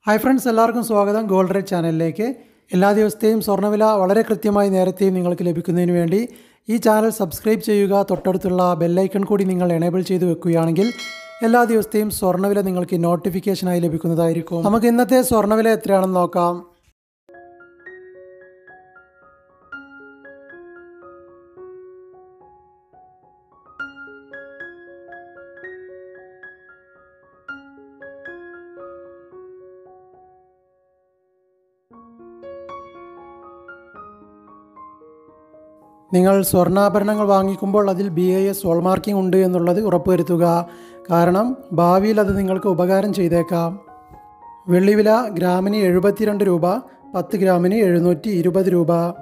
hi friends എല്ലാവർക്കും സ്വാഗതം gold rate ചാനലിലേക്ക് എല്ലാ ദിവസത്തെയും സ്വർണ്ണവില വളരെ കൃത്യമായി നേരത്തെയും നിങ്ങൾക്ക് ലഭിക്കുന്നതിന് വേണ്ടി ഈ ചാനൽ സബ്സ്ക്രൈബ് ചെയ്യുക തൊട്ടടുത്തുള്ള ബെല്ലൈക്കൺ കൂടി നിങ്ങൾ എനേബിൾ ചെയ്ത് വെക്കുകയാണെങ്കിൽ എല്ലാ ദിവസത്തെയും സ്വർണ്ണവില നിങ്ങൾക്ക് നോട്ടിഫിക്കേഷനായി ലഭിക്കുന്നതായിരിക്കും നമുക്ക് ഇന്നത്തെ സ്വർണ്ണവില എത്രയാണെന്ന് നോക്കാം നിങ്ങൾ സ്വർണ്ണാഭരണങ്ങൾ വാങ്ങിക്കുമ്പോൾ അതിൽ ബി ഐ എസ് ഹോൾമാർക്കിംഗ് ഉണ്ട് എന്നുള്ളത് ഉറപ്പുവരുത്തുക കാരണം ഭാവിയിൽ അത് നിങ്ങൾക്ക് ഉപകാരം ചെയ്തേക്കാം വെള്ളിവില ഗ്രാമിന് എഴുപത്തിരണ്ട് രൂപ പത്ത് ഗ്രാമിന് എഴുന്നൂറ്റി ഇരുപത് രൂപ